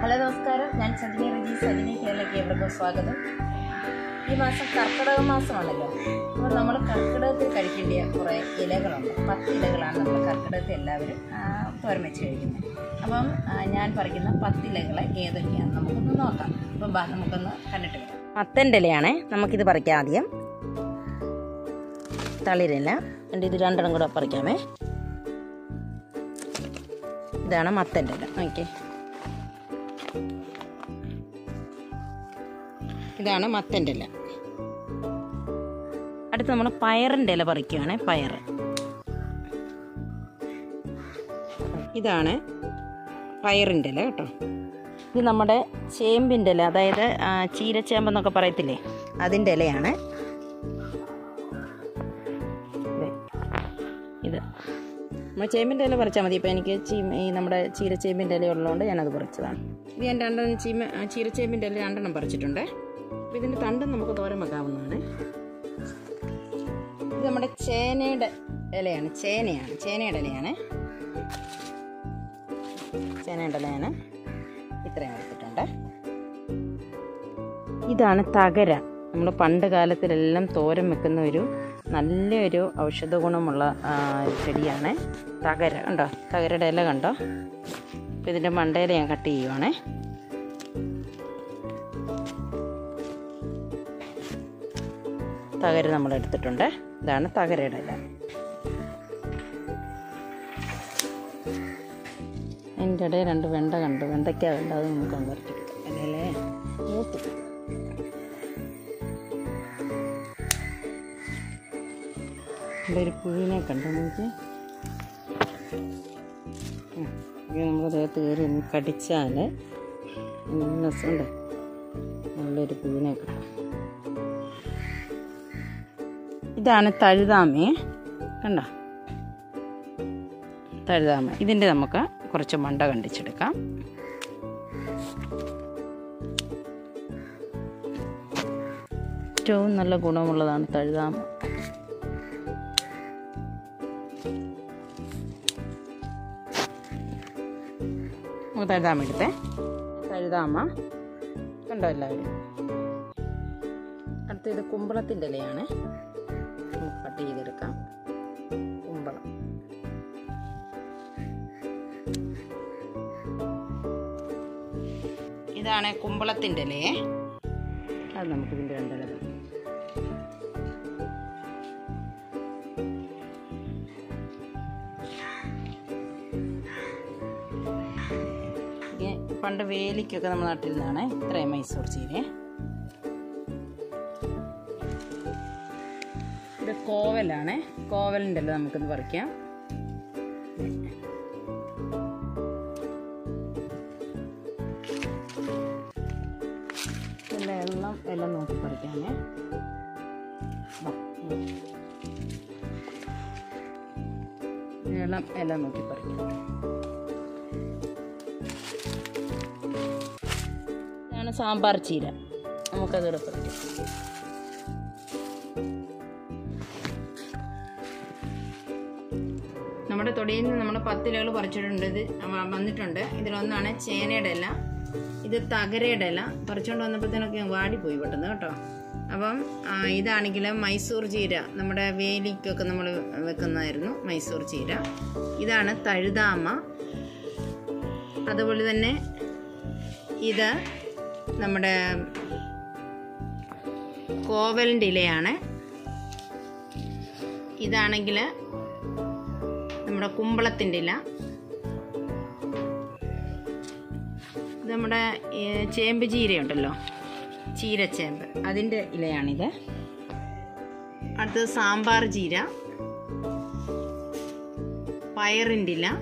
Hello നമസ്കാരം ഞാൻ ചന്ദ്രിനി റജി സജിനി കേരളയ്ക്ക് ഏവർക്കും സ്വാഗതം ഈ മാസം കർക്കിടക മാസമാണല്ലോ അപ്പോൾ നമ്മൾ കർക്കിടകത്തിൽ കഴിക്കേണ്ട കുറേ ഇലകളുണ്ട് പത്ത് ഇലകളാണ് നമ്മൾ കർക്കിടകത്തിൽ എല്ലാവരും ആ, തോരൻ വെച്ച് കഴിക്കുന്നത് അപ്പം ആ, ഞാൻ പറിക്കുന്ന പത്ത് ഇലകൾ ഏതൊക്കെയാണെന്ന് നമുക്കൊന്ന് നോക്കാം അപ്പം ബാ നമുക്കൊന്ന് കണ്ടിട്ട് വരാം മത്തൻ്റെ ഇലയാണേ നമുക്കിത് പറിക്കാം ആദ്യം തളിരില എൻ്റെ ഇത് രണ്ടെണ്ണം കൂടെ പറിക്കാമേ ഇതാണ് മത്തൻ്റെ ഇല ഓക്കെ ഇതാണ് മത്തൻ്റെ ഇല അടുത്ത് നമ്മൾ പയറിൻ്റെ ഇല പറിക്കുകയാണ് പയർ ഇതാണ് പയറിൻ്റെ ഇല കേട്ടോ ഇത് നമ്മുടെ ചേമ്പിൻ്റെ ഇല അതായത് ആ, ചീരച്ചേമ്പെന്നൊക്കെ പറയത്തില്ലേ അതിൻ്റെ ഇലയാണ് ദേ, ഇത് നമ്മൾ ചേമ്പിൻ്റെ ഇല പറിച്ചാൽ മതി ഇപ്പോൾ എനിക്ക് ചീ ഈ നമ്മുടെ ചീരച്ചേമ്പിൻ്റെ ഇല ഉള്ളതുകൊണ്ട് ഞാനത് പറിച്ചതാണ് ഇത് ഞാൻ രണ്ടെണ്ണം ചീമ ആ, ചീരച്ചേമ്പിൻ്റെ ഇല രണ്ടെണ്ണം പറിച്ചിട്ടുണ്ട് അപ്പോൾ ഇതിൻ്റെ തണ്ടും നമുക്ക് തോരൻ വെക്കാവുന്നതാണ് ഇത് നമ്മുടെ ചേനയുടെ ഇലയാണ് ചേനയാണ് ചേനയുടെ ഇലയാണ് ചേനയുടെ ഇലയാണ് ഇത്രയും എടുത്തിട്ടുണ്ട് ഇതാണ് തകര നമ്മൾ പണ്ട് കാലത്തിലെല്ലാം തോരൻ വെക്കുന്ന ഒരു നല്ലൊരു ഔഷധ ഗുണമുള്ള ആ, ചെടിയാണ് തകര കണ്ടോ തകരയുടെ ഇല കണ്ടോ അപ്പോൾ ഇതിൻ്റെ മണ്ടയില ഞാൻ കട്ട് ചെയ്യുവാണേ തകര നമ്മൾ എടുത്തിട്ടുണ്ട് ഇതാണ് തകരയുടെ ഇല അതിൻ്റെ ഇടയിൽ രണ്ട് വെണ്ട കണ്ടു വെണ്ടയ്ക്ക വേണ്ട അത് നമുക്ക് വരട്ടിയെടുക്കാം അല്ലേ മൂത്ത് ഇവിടെ ഒരു പുഴുവിനെ കണ്ടു നോക്കി ഇത് നമ്മുടെ ദേഹത്ത് കയറി ഒന്ന് കടിച്ചാൽ രസമുണ്ട് നല്ലൊരു പുഴുവിനെ കിട്ടും ഇതാണ് തഴുതാമേ കണ്ടോ തഴുതാമ ഇതിൻ്റെ നമുക്ക് കുറച്ച് മണ്ട കണ്ടിച്ചെടുക്കാം ഏറ്റവും നല്ല ഗുണമുള്ളതാണ് തഴുതാമ നമുക്ക് തഴുതാമ എടുത്തേ തഴുതാമ കണ്ടോ എല്ലാവരും അടുത്ത ഇത് കുമ്പളത്തിൻ്റെ ഇലയാണ് നമുക്ക് കട്ട് ചെയ്തെടുക്കാം കുമ്പളം ഇതാണ് കുമ്പളത്തിൻ്റെ ഇലയെ അത് നമുക്ക് ഇതിൻ്റെ രണ്ടില പണ്ട് വേലിക്കൊക്കെ നമ്മൾ നട്ടിരുന്നതാണ് ഇത്രയും മൈസൂർ ചീരയെ ഇത് കോവലാണ് കോവലിൻ്റെ അല്ല നമുക്കിത് പറിക്കാം ഇതിൻ്റെ എണ്ണം എല്ലാം നോക്കി പറിക്കാമേ ദാ, ഉം. നീളം എല്ലാം നോക്കി പറിക്കാം ഇതാണ് സാമ്പാർ ചീര നമുക്കതിവിടെ പറിക്കാം നമ്മുടെ തൊടിയിൽ നിന്ന് നമ്മൾ പത്തിലകൾ പറിച്ചിട്ടുണ്ട് ഇത് വ- വന്നിട്ടുണ്ട് ഇതിലൊന്നാണ് ചേനയുടെ ഇല ഇത് തകരയുടെ ഇല പറിച്ചുകൊണ്ട് വന്നപ്പോഴത്തേനൊക്കെ വാടിപ്പോയി പെട്ടെന്ന് കേട്ടോ അപ്പം ആ, ഇതാണെങ്കിൽ മൈസൂർ ചീര നമ്മുടെ വേലിക്കൊക്കെ നമ്മൾ വെക്കുന്നതായിരുന്നു മൈസൂർ ചീര ഇതാണ് തഴുതാമ അതുപോലെ തന്നെ ഇത് നമ്മുടെ കോവലിൻ്റെ ഇലയാണ് ഇതാണെങ്കിൽ നമ്മുടെ കുമ്പളത്തിൻ്റെ ഇല ഇത് നമ്മുടെ ഏ, ചേമ്പ് ചീരയുണ്ടല്ലോ ചീരച്ചേമ്പ് അതിൻ്റെ ഇലയാണിത് അടുത്തത് സാമ്പാർ ചീര പയറിൻ്റെ ഇല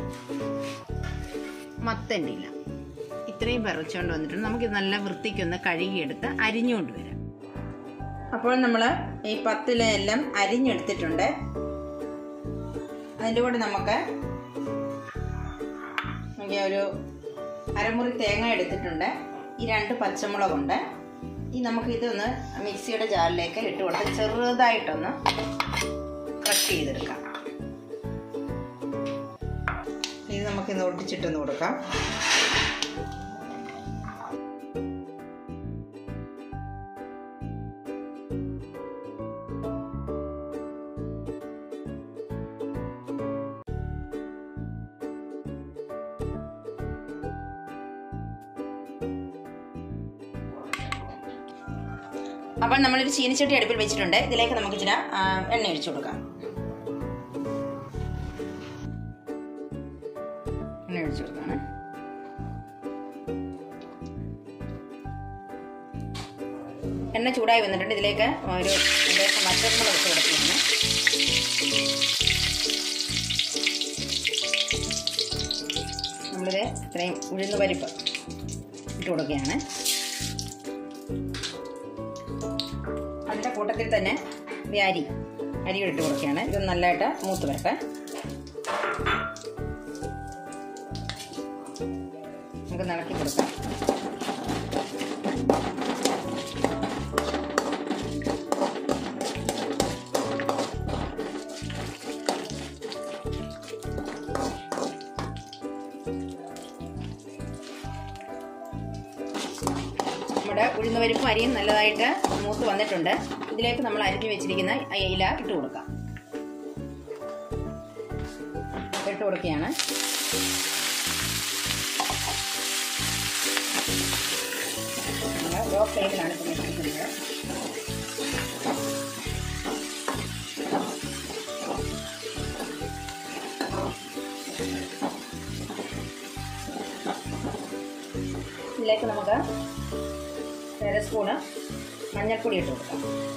മത്തൻ്റെ ഇല ഇത്രയും പറിച്ചുകൊണ്ട് വന്നിട്ടുണ്ട് നമുക്കിത് നല്ല വൃത്തിക്കൊന്ന് കഴുകിയെടുത്ത് അരിഞ്ഞുകൊണ്ട് വരാം അപ്പോൾ നമ്മൾ ഈ പത്തിലെല്ലാം അരിഞ്ഞെടുത്തിട്ടുണ്ട് അതിൻ്റെ കൂടെ നമുക്ക് നമുക്ക് ഒരു അരമുറി തേങ്ങ എടുത്തിട്ടുണ്ട് ഈ രണ്ട് പച്ചമുളകുണ്ട് ഈ നമുക്ക് ഇതൊന്ന് മിക്സിയുടെ ജാറിലേക്ക് ഇട്ട് കൊടുത്ത് ചെറുതായിട്ടൊന്ന് ക്രഷ് ചെയ്തെടുക്കാം ഇത് നമുക്കിന്ന് ഒട്ടിച്ചിട്ടൊന്ന് കൊടുക്കാം അപ്പോൾ നമ്മളൊരു ചീനിച്ചട്ടി അടുപ്പിൽ വെച്ചിട്ടുണ്ട് ഇതിലേക്ക് നമുക്ക് ഇച്ചിരി ആ, എണ്ണ ഒഴിച്ചു കൊടുക്കാം എണ്ണ ഒഴിച്ചു കൊടുക്കാണ് എണ്ണ ചൂടായി വന്നിട്ടുണ്ട് ഇതിലേക്ക് ഒരു ലേശം മറ്റൊന്നും ഇട്ട് കൊടുക്കുന്നു നമ്മളിത് ഇത്രയും ഉഴുന്ന് പരിപ്പ് ഇട്ട് കൊടുക്കുകയാണ് അതിൻ്റെ കൂട്ടത്തിൽ തന്നെ ഈ അരി അരി ഇട്ട് കൊടുക്കുകയാണ് ഇത് നല്ലതായിട്ട് മൂത്ത് വരട്ടെ നമുക്ക് നടക്കി കൊടുക്കാം നമ്മുടെ ഉഴുന്നുപരിപ്പും അരിയും നല്ലതായിട്ട് മൂത്ത് വന്നിട്ടുണ്ട് ഇതിലേക്ക് നമ്മൾ അരിഞ്ഞു വെച്ചിരിക്കുന്ന ഇല ഇട്ട് കൊടുക്കാം ഇട്ട് കൊടുക്കുകയാണ് നമ്മൾ ലോ ഫ്ലെയിമിലാണ് ഇപ്പം വെച്ചിരിക്കുന്നത് ഇതിലേക്ക് നമുക്ക് അര സ്പൂണ് മഞ്ഞൾപ്പൊടി ഇട്ട് കൊടുക്കാം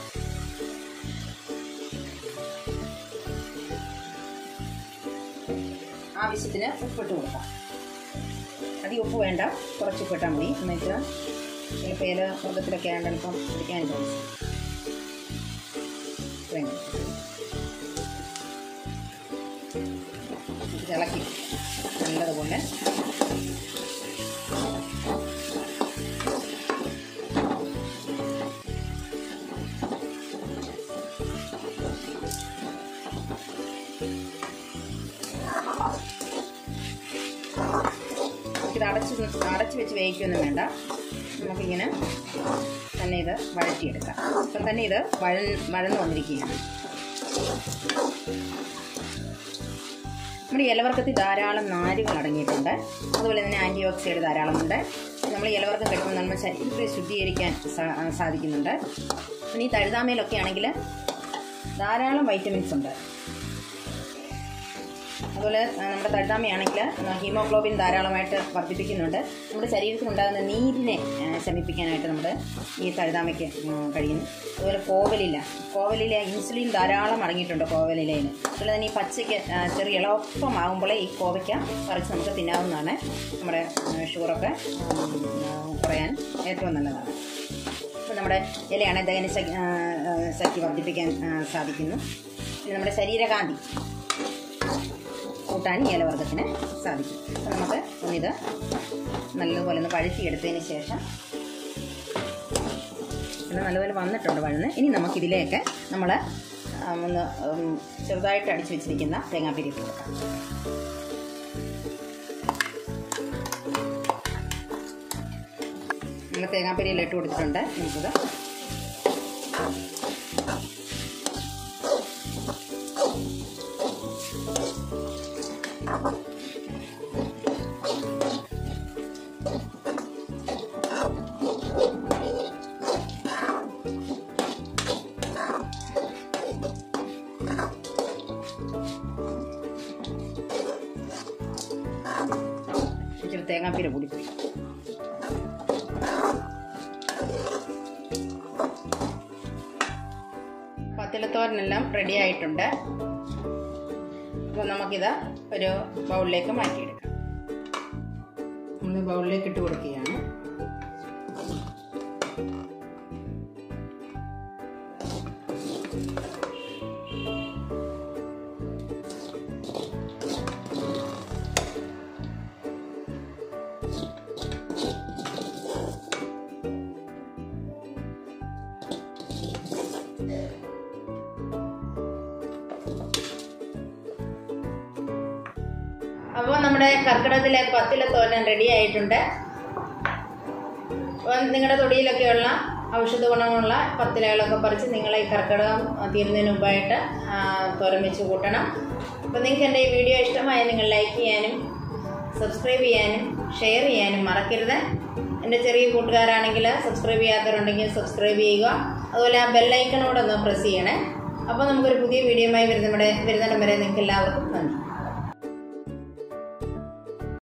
ആവശ്യത്തിന് ഉപ്പിട്ട് കൊടുക്കാം അധികം ഉപ്പ് വേണ്ട കുറച്ച് ഉപ്പിട്ടാൽ മതി എന്ന് വെച്ചാൽ ചിലപ്പോൾ ഏല മൃഗത്തിലൊക്കെ ആണ്ട് അല്പം പിടിക്കാൻ ചാൻസ് വേണ്ട ഇത് ഇളക്കി നല്ലതുപോലെ ഇത് അടച്ച് അടച്ച് വെച്ച് വേവിക്കൊന്നും വേണ്ട നമുക്കിങ്ങനെ തന്നെ ഇത് വഴറ്റിയെടുക്കാം ഇപ്പം തന്നെ ഇത് വഴ വഴന്ന് വന്നിരിക്കുകയാണ് നമ്മുടെ ഇലവർക്കത്തിൽ ധാരാളം നാരുകൾ അടങ്ങിയിട്ടുണ്ട് അതുപോലെ തന്നെ ആൻറ്റി ഓക്സിഡൻറ്റ് ധാരാളമുണ്ട് നമ്മൾ ഇലവർക്കം കഴിക്കുമ്പോൾ നമ്മൾ ശരീരത്തെ ശുദ്ധീകരിക്കാൻ സാ- സാധിക്കുന്നുണ്ട് പിന്നെ ഈ തഴുതാമയിലൊക്കെ ആണെങ്കിൽ ധാരാളം വൈറ്റമിൻസ് ഉണ്ട് അതുപോലെ ആ, നമ്മുടെ തഴുതാമയാണെങ്കിൽ ഹീമോഗ്ലോബിൻ ധാരാളമായിട്ട് വർദ്ധിപ്പിക്കുന്നുണ്ട് നമ്മുടെ ശരീരത്തിലുണ്ടാകുന്ന നീരിനെ ആ, ശമിപ്പിക്കാനായിട്ട് നമ്മുടെ ഈ തഴുതാമയ്ക്ക് ഉം, കഴിയുന്നു അതുപോലെ കോവലില കോവലില ഇൻസുലിൻ ധാരാളം അടങ്ങിയിട്ടുണ്ട് കോവലിലയിൽ അതുപോലെ തന്നെ ഈ പച്ചയ്ക്ക് ആ, ചെറിയ ഇളപ്പമാകുമ്പോഴേ ഈ കോവയ്ക്ക പറിച്ച് നമുക്ക് തിന്നാവുന്നതാണ് നമ്മുടെ ആ, ഷുഗറൊക്കെ ഉം, ആ, കുറയാൻ ഏറ്റവും നല്ലതാണ് അപ്പോൾ നമ്മുടെ ഇലയാണ് ദഹന ശക്തി ആ, ആ, ശക്തി വർദ്ധിപ്പിക്കാൻ ആ, സാധിക്കുന്നു പിന്നെ നമ്മുടെ ശരീരകാന്തി കൂട്ടാൻ ഈ ഇലവർഗത്തിന് സാധിക്കും അപ്പോൾ നമുക്ക് ഒന്നിത് നല്ലതുപോലെ ഒന്ന് വഴുത്തിയെടുത്തതിന് ശേഷം ഇത് നല്ലപോലെ വന്നിട്ടുണ്ട് വഴുന്ന് ഇനി നമുക്കിതിലേക്ക് നമ്മൾ ഒന്ന് ഉം, ചെറുതായിട്ട് അടിച്ചു വെച്ചിരിക്കുന്ന തേങ്ങാപ്പിരി ഇട്ട് കൊടുക്കാം നമ്മൾ തേങ്ങാപ്പിരിയിൽ ഇട്ട് കൊടുത്തിട്ടുണ്ട് നമുക്കിത് ഇച്ചിരി തേങ്ങാപ്പീര കൂടി പോയി പത്തിലത്തോരനെല്ലാം റെഡി ആയിട്ടുണ്ട് അപ്പോൾ നമുക്കിത് ഒരു ബൗളിലേക്ക് മാറ്റിയെടുക്കാം നമ്മൾ ബൗളിലേക്ക് ഇട്ട് കൊടുക്കുകയാണ് അപ്പോൾ നമ്മുടെ കർക്കിടകത്തിലെ പത്തിലെ തോരൻ റെഡി ആയിട്ടുണ്ട് അപ്പം നിങ്ങളുടെ തൊടിയിലൊക്കെയുള്ള ഔഷധ ഗുണമുള്ള പത്തിലകളൊക്കെ പറിച്ച് നിങ്ങൾ ഈ കർക്കിടകം തീരുന്നതിന് മുമ്പായിട്ട് ആ, തോരൻ വെച്ച് കൂട്ടണം അപ്പോൾ നിങ്ങൾക്ക് എൻ്റെ ഈ വീഡിയോ ഇഷ്ടമായ നിങ്ങൾ ലൈക്ക് ചെയ്യാനും സബ്സ്ക്രൈബ് ചെയ്യാനും ഷെയർ ചെയ്യാനും മറക്കരുത് എൻ്റെ ചെറിയ കൂട്ടുകാരാണെങ്കിൽ സബ്സ്ക്രൈബ് ചെയ്യാത്തവരുണ്ടെങ്കിൽ സബ്സ്ക്രൈബ് ചെയ്യുക അതുപോലെ ആ ബെല്ലൈക്കണോടെ ഒന്ന് പ്രസ് ചെയ്യണേ അപ്പോൾ നമുക്കൊരു പുതിയ വീഡിയോയുമായി വരുന്ന വരുന്നിടം വരെ നിങ്ങൾക്ക് എല്ലാവർക്കും നന്ദി